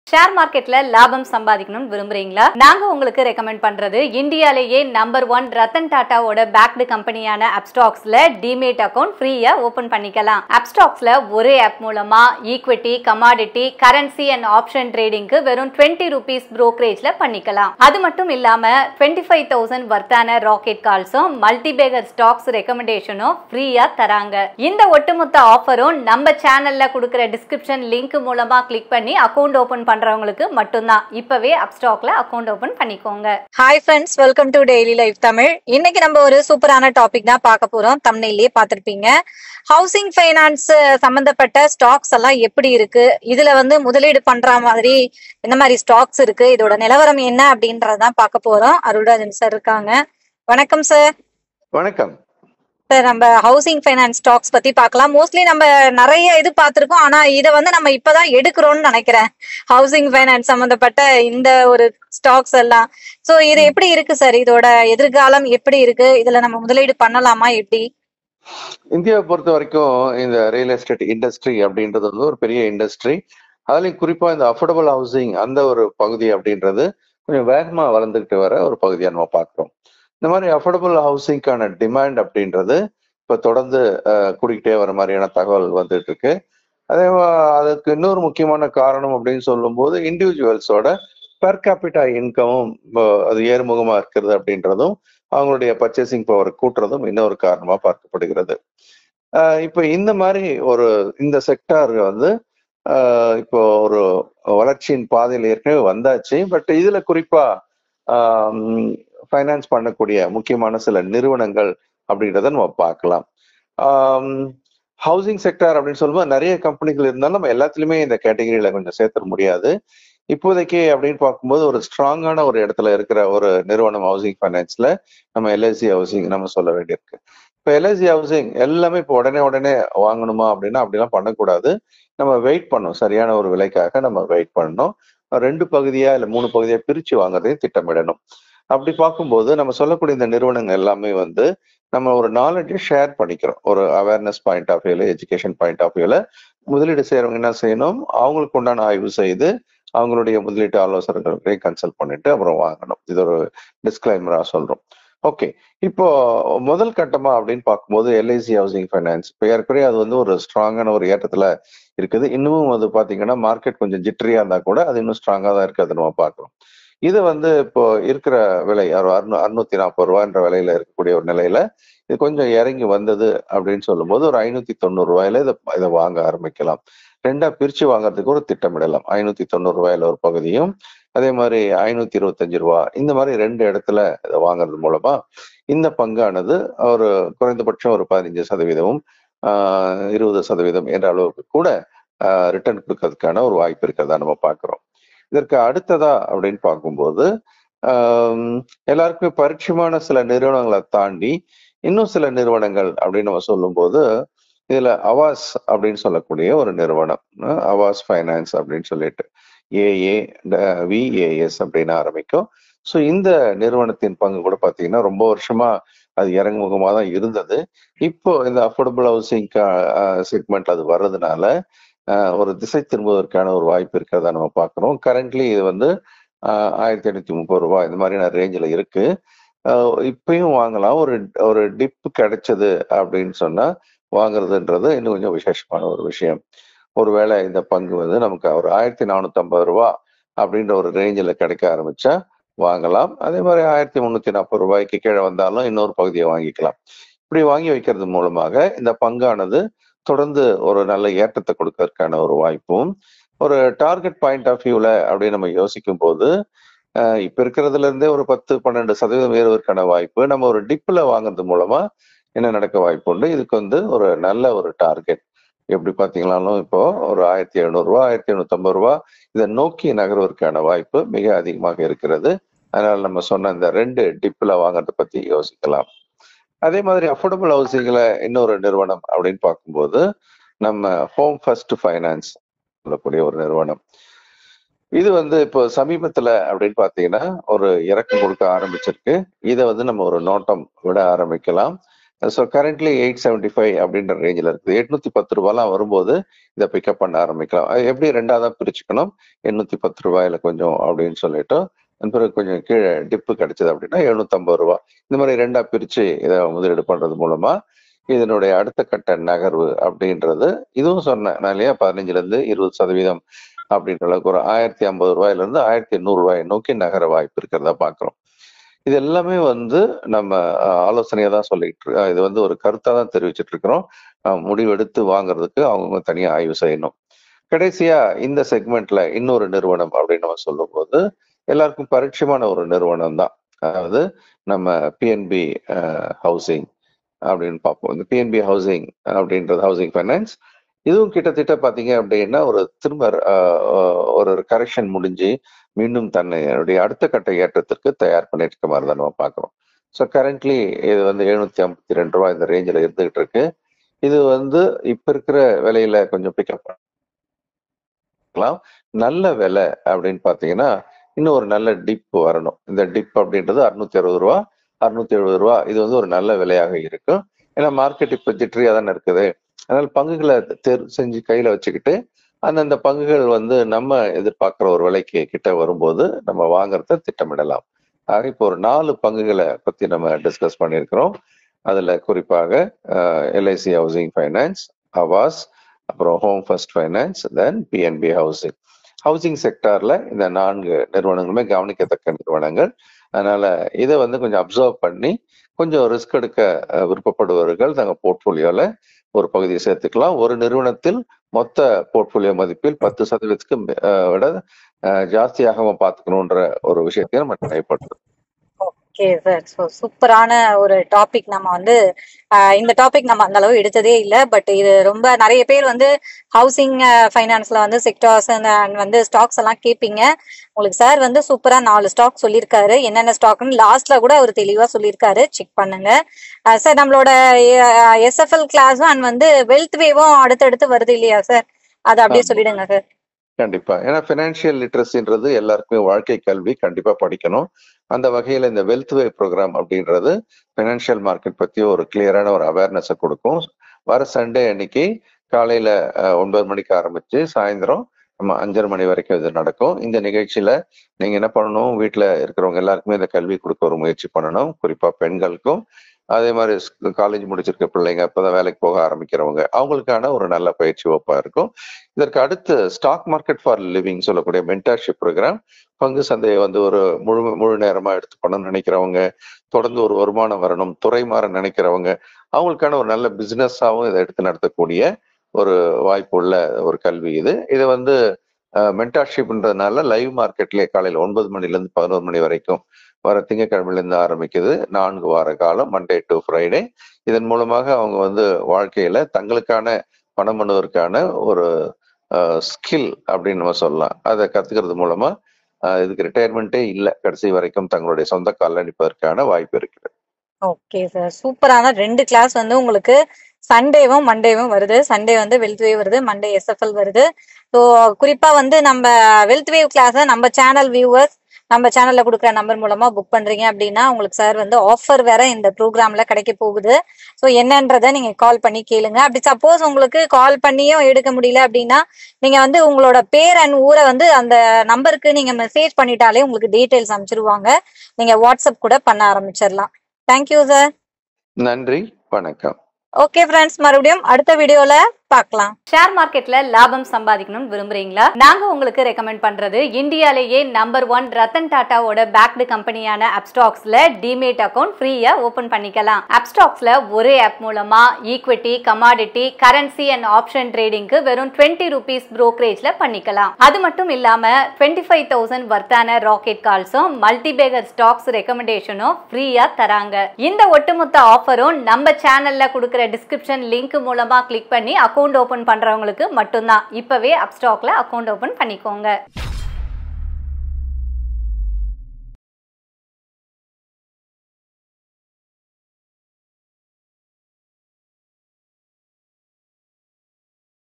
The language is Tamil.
ஷேர் மார்க்கெட்ல லாபம் சம்பாதிக்கணும்னு விரும்புறீங்களா நாங்க உங்களுக்கு ரெக்கமெண்ட் பண்றது இந்தியாலேயே நம்பர் ஒன் ரத்தன் டாட்டாவோட பேக்டு கம்பெனியான அப்ஸ்டாக்ஸ்ல டிமேட் அக்கௌண்ட் ஃப்ரீயா ஓபன் பண்ணிக்கலாம் அப்ஸ்டாக்ஸ்ல ஒரே ஆப் மூலமா equity commodity currency and option ட்ரேடிங்க்கு வெறும் டுவெண்ட்டி ருபீஸ் ப்ரோக்கரேஜ்ல பண்ணிக்கலாம் அது மட்டும் இல்லாம டுவெண்ட்டி ஃபைவ் தௌசண்ட் வர்த்தான ராக்கெட் கால்ஸும் மல்டிபேகர் ஸ்டாக்ஸ் ரெக்கமெண்டேஷனும் ஃப்ரீயா தராங்க இந்த ஒட்டுமொத்த ஆஃபரும் நம்ம சேனல்ல கொடுக்குற டிஸ்கிரிப்ஷன் லிங்க் மூலமா கிளிக் பண்ணி அக்கௌண்ட் ஓபன் பண்றவங்களுக்கு மட்டும்தான் இப்பவே அப்ஸ்டாக்ல அக்கௌண்ட் ஓபன் பண்ணிக்கோங்க hi friends welcome to daily life Tamil இன்னைக்கு நம்ம ஒரு சூப்பரான டாபிக் தான் பார்க்க போறோம் தமிழ்லயே பார்த்திருப்பீங்க ஹவுசிங் ஃபைனான்ஸ் சம்பந்தப்பட்ட ஸ்டாக்ஸ் எல்லாம் எப்படி இருக்கு இதுல வந்து முதலீடு பண்ற மாதிரி என்ன மாதிரி ஸ்டாக்ஸ் இருக்கு இதோட நிலவரம் என்ன அப்படின்றதான் பார்க்க போறோம் அருள்ராஜன் சார் இருக்காங்க வணக்கம் சார் வணக்கம் சார் நம்ம ஹவுசிங் ஃபைனான்ஸ் ஸ்டாக்ஸ் பத்தி பார்க்கலாம் மோஸ்ட்லி நம்ம நிறைய இது பார்த்திருக்கோம் ஆனா இதை வந்து நம்ம இப்பதான் எடுக்கிறோம்னு நினைக்கிறேன் ஹவுசிங் ஃபைனான்ஸ் சம்பந்தப்பட்ட இந்த ஒரு ஸ்டாக்ஸ் எல்லாம் சோ இது எப்படி இருக்கு சார் இதோட எதிர்காலம் எப்படி இருக்கு இதுல நம்ம முதலீடு பண்ணலாமா எப்படி இந்தியாவை பொறுத்த வரைக்கும் இந்த ரியல் எஸ்டேட் இண்டஸ்ட்ரி அப்படின்றது வந்து ஒரு பெரிய இண்டஸ்ட்ரி அதுலயும் குறிப்பா இந்த அஃபோர்டபுள் ஹவுசிங் அந்த ஒரு பகுதி அப்படின்றது கொஞ்சம் வேகமா வளர்ந்துகிட்டு வர ஒரு பகுதியா நம்ம பார்க்கிறோம் இந்த மாதிரி அஃபோர்டபுள் ஹவுசிங்க்கான டிமாண்ட் அப்படின்றது இப்ப தொடர்ந்து அஹ், கூடிக்கிட்டே வர மாதிரியான தகவல் வந்துட்டு இருக்கு அதே மா- அதுக்கு இன்னொரு முக்கியமான காரணம் அப்படின்னு சொல்லும்போது இண்டிவிஜுவல்ஸோட பெர் கேபிட்டா இன்கமும் அது ஏறுமுகமா இருக்கிறது அப்படின்றதும் அவங்களுடைய பர்ச்சேசிங் பவர் கூட்டுறதும் இன்னொரு காரணமா பார்க்கப்படுகிறது ஆஹ் இப்போ இந்த மாதிரி ஒரு இந்த செக்டார் வந்து ஆஹ் இப்போ ஒரு வளர்ச்சியின் பாதையில் ஏற்கனவே வந்தாச்சு பட் இதுல குறிப்பா ஃபைனான்ஸ் பண்ணக்கூடிய முக்கியமான சில நிறுவனங்கள் அப்படின்றத நம்ம பார்க்கலாம் ஹவுசிங் செக்டார் அப்படின்னு சொல்லும்போது நிறைய கம்பெனிகள் இருந்தாலும் நம்ம எல்லாத்துலயுமே இந்த கேட்டகரியில கொஞ்சம் சேர்த்துட முடியாது இப்போதைக்கு அப்படின்னு பார்க்கும்போது ஒரு ஸ்ட்ராங்கான ஒரு இடத்துல இருக்கிற ஒரு நிறுவனம் ஹவுசிங் ஃபைனான்ஸ்ல நம்ம எல்ஐசி ஹவுசிங் நம்ம சொல்ல வேண்டியிருக்கு இப்போ எல்ஐசி ஹவுசிங் எல்லாமே இப்போ உடனே உடனே வாங்கணுமா அப்படின்னா அப்படிலாம் பண்ணக்கூடாது நம்ம வெயிட் பண்ணணும் சரியான ஒரு விலைக்காக நம்ம வெயிட் பண்ணணும் ரெண்டு பகுதியா இல்லை மூணு பகுதியா பிரிச்சு வாங்குறதையும் திட்டமிடணும் அப்படி பார்க்கும்போது நம்ம சொல்லக்கூடிய இந்த நிறுவனங்கள் எல்லாமே வந்து நம்ம ஒரு நாலேஜை ஷேர் பண்ணிக்கிறோம் ஒரு அவேர்னஸ் பாயிண்ட் ஆஃப் வியூல எஜுகேஷன் பாயிண்ட் ஆஃப் வியூல முதலீடு செய்யறவங்க என்ன செய்யணும் அவங்களுக்கு உண்டான ஆய்வு செய்து அவங்களுடைய முதலீட்டு ஆலோசகர்களை கன்சல்ட் பண்ணிட்டு அப்புறம் வாங்கணும் இது ஒரு டிஸ்கிளைமரா சொல்றோம் ஓகே இப்போ முதல் கட்டமா அப்படின்னு பார்க்கும்போது எல்ஐசி ஹவுசிங் ஃபைனான்ஸ் இப்போ ஏற்கனவே அது வந்து ஒரு ஸ்ட்ராங்கான ஒரு ஏற்றத்துல இருக்குது இன்னமும் அது பாத்தீங்கன்னா மார்க்கெட் கொஞ்சம் ஜிட்டரியா இருந்தா கூட அது இன்னும் ஸ்ட்ராங்கா தான் இருக்கு அதை நம்ம பார்க்கிறோம் இது வந்து இப்போ இருக்கிற விலை அறுநூ அறுநூத்தி நாற்பது ரூபான்ற விலையில இருக்கக்கூடிய ஒரு நிலையில இது கொஞ்சம் இறங்கி வந்தது அப்படின்னு சொல்லும்போது ஒரு ஐநூத்தி தொண்ணூறு ரூபாயில இதை இதை வாங்க ஆரம்பிக்கலாம் ரெண்டா பிரிச்சு வாங்குறதுக்கு ஒரு திட்டமிடலாம் ஐநூத்தி தொண்ணூறு ரூபாயில ஒரு பகுதியும் அதே மாதிரி ஐநூத்தி இருபத்தஞ்சு ரூபா இந்த மாதிரி ரெண்டு இடத்துல இதை வாங்குறது மூலமா இந்த பங்கானது ஒரு குறைந்தபட்சம் ஒரு பதினஞ்சு சதவீதமும் ஆஹ் இருபது சதவீதம் என்ற அளவுக்கு கூட ரிட்டர்ன் கொடுக்கறதுக்கான ஒரு வாய்ப்பு இருக்கிறதா நம்ம பார்க்கிறோம் இதற்கு அடுத்ததா அப்படின்னு பார்க்கும்போது ஆஹ் எல்லாருக்குமே பரிட்சயமான சில நிறுவனங்களை தாண்டி இன்னும் சில நிறுவனங்கள் அப்படின்னு நம்ம சொல்லும்போது இதுல அவாஸ் அப்படின்னு சொல்லக்கூடிய ஒரு நிறுவனம் அஹ் அவாஸ் ஃபைனான்ஸ் அப்படின்னு சொல்லிட்டு ஏஏ விஏஎஸ் அப்படின்னு ஆரம்பிக்கும் ஸோ இந்த நிறுவனத்தின் பங்கு கூட பார்த்தீங்கன்னா ரொம்ப வருஷமா அது இறங்குமுகமாக தான் இருந்தது இப்போ இந்த அஃபோர்டபுள் ஹவுசிங் செக்மெண்ட்ல அது வர்றதுனால ஆஹ் ஒரு திசை திரும்புவதற்கான ஒரு வாய்ப்பு இருக்கிறதா நம்ம பார்க்குறோம் கரண்ட்லி இது வந்து ஆஹ் ஆயிரத்தி எண்ணூத்தி முப்பது ரூபாய் இந்த மாதிரியான ரேஞ்சில் இருக்கு ஆஹ் இப்பயும் வாங்கலாம் ஒரு ஒரு டிப் கிடைச்சது அப்படின்னு சொன்னா வாங்குறதுன்றது இன்னும் கொஞ்சம் விசேஷமான ஒரு விஷயம் ஒருவேளை இந்த பங்கு வந்து நமக்கு ஒரு ஆயிரத்தி நானூத்தி ஐம்பது ரூபா அப்படின்ற ஒரு ரேஞ்சில் கிடைக்க ஆரம்பிச்சா வாங்கலாம் அதே மாதிரி ஆயிரத்தி முந்நூத்தி நாற்பது ரூபாய்க்கு கீழே வந்தாலும் இன்னொரு பகுதியை வாங்கிக்கலாம் இப்படி வாங்கி வைக்கிறது மூலமாக இந்த பங்கானது தொடர்ந்து ஒரு நல்ல ஏற்றத்தை கொடுக்கறதுக்கான ஒரு வாய்ப்பும் ஒரு டார்கெட் பாயிண்ட் ஆஃப் வியூல அப்படின்னு நம்ம யோசிக்கும் போது அஹ் இப்ப இருக்கிறதுல இருந்தே ஒரு பத்து பன்னெண்டு சதவீதம் ஏறுவதற்கான வாய்ப்பு நம்ம ஒரு டிப்ல வாங்குறது மூலமா என்ன நடக்க வாய்ப்பு உண்டு இதுக்கு வந்து ஒரு நல்ல ஒரு டார்கெட் எப்படி பாத்தீங்களாலும் இப்போ ஒரு ஆயிரத்தி எழுநூறு ரூபா ஆயிரத்தி எழுநூத்தி ஐம்பது ரூபா இதை நோக்கி நகர்வதற்கான வாய்ப்பு மிக அதிகமாக இருக்கிறது அதனால நம்ம சொன்ன இந்த ரெண்டு டிப்ல வாங்குறத பத்தி யோசிக்கலாம் அதே மாதிரி அஃபோர்டபுள் ஹவுசிங்ல இன்னொரு நிறுவனம் அப்படின்னு பார்க்கும்போது நம்ம ஹோம் ஃபர்ஸ்ட் ஃபைனான்ஸ் சொல்லக்கூடிய ஒரு நிறுவனம் இது வந்து இப்போ சமீபத்துல அப்படின்னு பாத்தீங்கன்னா ஒரு இறக்கம் கொடுக்க ஆரம்பிச்சிருக்கு இதை வந்து நம்ம ஒரு நோட்டம் விட ஆரம்பிக்கலாம் so currently eight seventy five அப்படின்ற ரேஞ்சில் இருக்குது எட்நூத்தி பத்து ரூபாய்லாம் வரும்போது இதை பிக்கப் பண்ண ஆரம்பிக்கலாம் அது எப்படி ரெண்டாவதா பிரிச்சுக்கணும் எண்ணூத்தி பத்து ரூபாயில கொஞ்சம் அப்படின்னு சொல்லிட்டு அதன் பிறகு கொஞ்சம் கீழே டிப்பு கிடைச்சது அப்படின்னா எழுநூத்தம்பது ரூபா இந்த மாதிரி ரெண்டா பிரிச்சு இதை முதலீடு பண்றது மூலமா இதனுடைய அடுத்த கட்ட நகர்வு அப்படின்றது இதுவும் சொன்னேன் நான் இல்லையா பதினஞ்சுல இருந்து இருபது சதவீதம் அப்படின்ற அளவுக்கு ஒரு ஆயிரத்தி ஐம்பது ரூபாயில இருந்து ஆயிரத்தி எண்ணூறு ரூபாயை நோக்கி நகர வாய்ப்பு இருக்கிறதா பாக்குறோம் இது எல்லாமே வந்து நம்ம அஹ், ஆலோசனையா தான் சொல்லிட்டு இரு- இது வந்து ஒரு கருத்தா தான் தெரிவிச்சிட்டு இருக்கிறோம் அஹ், முடிவெடுத்து வாங்குறதுக்கு அவங்க தனியா ஆய்வு செய்யணும் கடைசியா இந்த செக்மெண்ட்ல இன்னொரு நிறுவனம் அப்படின்னு நம்ம சொல்லும்போது எல்லாருக்கும் பரிட்சயமான ஒரு நிறுவனம் தான் அதாவது நம்ம பிஎன்பி ஹவுசிங் அப்படின்னு பார்ப்போம் இந்த பிஎன்பி ஹவுசிங் அப்படின்றது ஹவுசிங் ஃபைனான்ஸ் இதுவும் கிட்டத்தட்ட பாத்தீங்க அப்படின்னா ஒரு திரும்ப அஹ், அஹ், ஒரு கரெக்ஷன் முடிஞ்சு மீண்டும் தன்னுடைய அடுத்த கட்ட ஏற்றத்திற்கு தயார் பண்ணிட்டு இருக்க மாதிரி தான் நம்ம பார்க்கிறோம் ஸோ கரண்ட்லி இது வந்து எழுநூத்தி ஐம்பத்தி ரெண்டு ரூபாய் இந்த ரேஞ்சில் இருந்துகிட்டு இருக்கு இது வந்து இப்ப இருக்கிற விலையில கொஞ்சம் பிக்கப் பண்ணலாம் நல்ல விலை அப்படின்னு பாத்தீங்கன்னா இன்னும் ஒரு நல்ல டிப் வரணும் இந்த டிப் அப்படின்றது அறுநூத்தி அறுபது ரூபா அறுநூத்தி எழுபது ரூபா இது வந்து ஒரு நல்ல விலையாக இருக்கும் ஏன்னா மார்க்கெட் இப்ப திட்ரியா தானே இருக்குது அதனால பங்குகளை தேர்வு செஞ்சு கையில வச்சுக்கிட்டு அந்தந்த பங்குகள் வந்து நம்ம எதிர்பார்க்கிற ஒரு விலைக்கு கிட்ட வரும்போது நம்ம வாங்குறத திட்டமிடலாம் ஆக இப்போ ஒரு நாலு பங்குகளை பத்தி நம்ம டிஸ்கஸ் பண்ணியிருக்கிறோம் அதுல குறிப்பாக எல்ஐசி ஹவுசிங் ஃபைனான்ஸ் அவாஸ் அப்புறம் home first finance then PNB housing housing செக்டார்ல இந்த நான்கு நிறுவனங்களுமே கவனிக்கத்தக்க நிறுவனங்கள் அதனால இதை வந்து கொஞ்சம் அப்சர்வ் பண்ணி கொஞ்சம் ரிஸ்க் எடுக்க அஹ், விருப்பப்படுபவர்கள் தங்க போர்ட்ஃபோலியோல ஒரு பகுதியை சேர்த்துக்கலாம் ஒரு நிறுவனத்தில் மொத்த போர்ட்ஃபோலியோ மதிப்பில் பத்து சதவீதத்துக்கு மே- அஹ், விட அஹ், ஜாஸ்தியாக பார்த்துக்கணுன்ற ஒரு விஷயத்தையும் நம்ம ட்ரை பண்றோம் ஓகே சார் ஸோ சூப்பரான ஒரு டாபிக் நம்ம வந்து ஆஹ் இந்த டாபிக் நம்ம அந்த அளவு எடுத்ததே இல்லை பட் இது ரொம்ப நிறைய பேர் வந்து ஹவுசிங் ஃபைனான்ஸ்ல வந்து செக்டார்ஸ் அண்ட் வந்து ஸ்டாக்ஸ் எல்லாம் கேட்பீங்க உங்களுக்கு சார் வந்து சூப்பரா நாலு ஸ்டாக் சொல்லியிருக்காரு என்னென்ன ஸ்டாக்னு லாஸ்ட்ல கூட அவர் தெளிவா சொல்லியிருக்காரு செக் பண்ணுங்க சார் நம்மளோட எஸ்எஃப்எல் கிளாஸும் அண்ட் வந்து வெல்த் வேவும் அடுத்தடுத்து வருது இல்லையா சார் அதை அப்படியே ஆமா. சொல்லிடுங்க சார் கண்டிப்பா ஏன்னா பினான்சியல் லிட்ரஸின்றது எல்லாருக்குமே வாழ்க்கை கல்வி கண்டிப்பா படிக்கணும் அந்த வகையில இந்த வெல்த் வே ப்ரோக்ராம் அப்படின்றது பினான்சியல் மார்க்கெட் பத்தி ஒரு கிளியரான ஒரு அவேர்னஸை கொடுக்கும் வர சண்டே அன்னைக்கு காலையில அஹ், ஒன்பது மணிக்கு ஆரம்பிச்சு சாயந்தரம் நம்ம அஞ்சரை மணி வரைக்கும் இது நடக்கும் இந்த நிகழ்ச்சியில நீங்க என்ன பண்ணணும் வீட்டுல இருக்கிறவங்க எல்லாருக்குமே இந்த கல்வி கொடுக்க ஒரு முயற்சி பண்ணணும் குறிப்பா பெண்களுக்கும் அதே மாதிரி காலேஜ் முடிச்சிருக்க பிள்ளைங்க இப்பதான் வேலைக்கு போக ஆரம்பிக்கிறவங்க அவங்களுக்கான ஒரு நல்ல பயிற்சி வகுப்பா இருக்கும் இதற்கு அடுத்து ஸ்டாக் மார்க்கெட் ஃபார் லிவிங் சொல்லக்கூடிய மென்டர்ஷிப் ப்ரோக்ராம் பங்கு சந்தையை வந்து ஒரு முழு முழு நேரமா எடுத்து பண்ணணும்னு நினைக்கிறவங்க தொடர்ந்து ஒரு வருமானம் வரணும் துறை மாற நினைக்கிறவங்க அவங்களுக்கான ஒரு நல்ல பிசினஸாவும் இதை எடுத்து நடத்தக்கூடிய ஒரு வாய்ப்பு உள்ள ஒரு கல்வி இது இது வந்து மென்டார்ஷிப்ன்றதுனால லைவ் மார்க்கெட்லயே காலையில ஒன்பது மணில இருந்து பதினோரு மணி வரைக்கும் வர திங்கட்கிழமையில இருந்து ஆரம்பிக்குது நான்கு வார காலம் மண்டே டு ஃப்ரைடே இதன் மூலமாக அவங்க வந்து வாழ்க்கையில தங்களுக்கான பணம் பண்ணுவதற்கான ஒரு ஸ்கில் அப்படின்னு நம்ம சொல்லலாம் அதை கத்துக்கிறது மூலமா அஹ், இதுக்கு ரிட்டையர்மெண்ட்டே இல்லை கடைசி வரைக்கும் தங்களுடைய சொந்த காலில் நிற்பதற்கான வாய்ப்பு இருக்கிறது ஓகே சார் சூப்பரான ரெண்டு கிளாஸ் வந்து உங்களுக்கு சண்டேவும் மண்டேவும் வருது சண்டே வந்து வெல்த் வேவ் வருது மண்டே எஸ்எஃப்எல் வருது ஸோ குறிப்பா வந்து நம்ம வெல்த் வேவ் கிளாஸை நம்ம சேனல் வியூவர்ஸ் நம்ம சேனல்ல கொடுக்குற நம்பர் மூலமா புக் பண்றீங்க அப்படின்னா உங்களுக்கு சார் வந்து ஆஃபர் வேற இந்த ப்ரோக்ராம்ல கிடைக்க போகுது ஸோ என்னன்றதை நீங்க கால் பண்ணி கேளுங்க அப்படி சப்போஸ் உங்களுக்கு கால் பண்ணியும் எடுக்க முடியல அப்படின்னா நீங்க வந்து உங்களோட பேர் அண்ட் ஊரை வந்து அந்த நம்பருக்கு நீங்க மெசேஜ் பண்ணிட்டாலே உங்களுக்கு டீடைல்ஸ் அனுப்பிச்சிருவாங்க நீங்க வாட்ஸ்அப் கூட பண்ண ஆரம்பிச்சிடலாம் தேங்க்யூ சார் நன்றி வணக்கம் ஓகே ஃப்ரெண்ட்ஸ் மறுபடியும் அடுத்த வீடியோல பார்க்கலாம் ஷேர் மார்க்கெட்ல லாபம் சம்பாதிக்கணும்னு விரும்புறீங்களா நாங்க உங்களுக்கு ரெக்கமெண்ட் பண்றது இந்தியாலேயே நம்பர் ஒன் ரத்தன் டாட்டாவோட பேக்டு கம்பெனியான அப்ஸ்டாக்ஸ்ல டிமேட் அக்கவுண்ட் ஃப்ரீயா ஓபன் பண்ணிக்கலாம் அப்ஸ்டாக்ஸ்ல ஒரே ஆப் மூலமா equity commodity currency and option ட்ரேடிங்க்கு வெறும் டுவெண்ட்டி ருபீஸ் ப்ரோக்கரேஜ்ல பண்ணிக்கலாம் அது மட்டும் இல்லாம டுவெண்ட்டி ஃபைவ் தௌசண்ட் வர்த்தான ராக்கெட் கால்ஸும் மல்டிபேகர் ஸ்டாக்ஸ் ரெக்கமெண்டேஷனும் ஃப்ரீயா தராங்க இந்த ஒட்டுமொத்த ஆஃபரும் நம்ம சேனல்ல கொடுக்குற டிஸ்கிரிப்ஷன் லிங்க் மூலமா கிளிக் பண்ணி அக்கவுண்ட் ஓபன் பண்றவங்களுக்கு மட்டும்தான் இப்பவே அப்ஸ்டாக்ல அக்கவுண்ட் ஓபன் பண்ணிக்கோங்க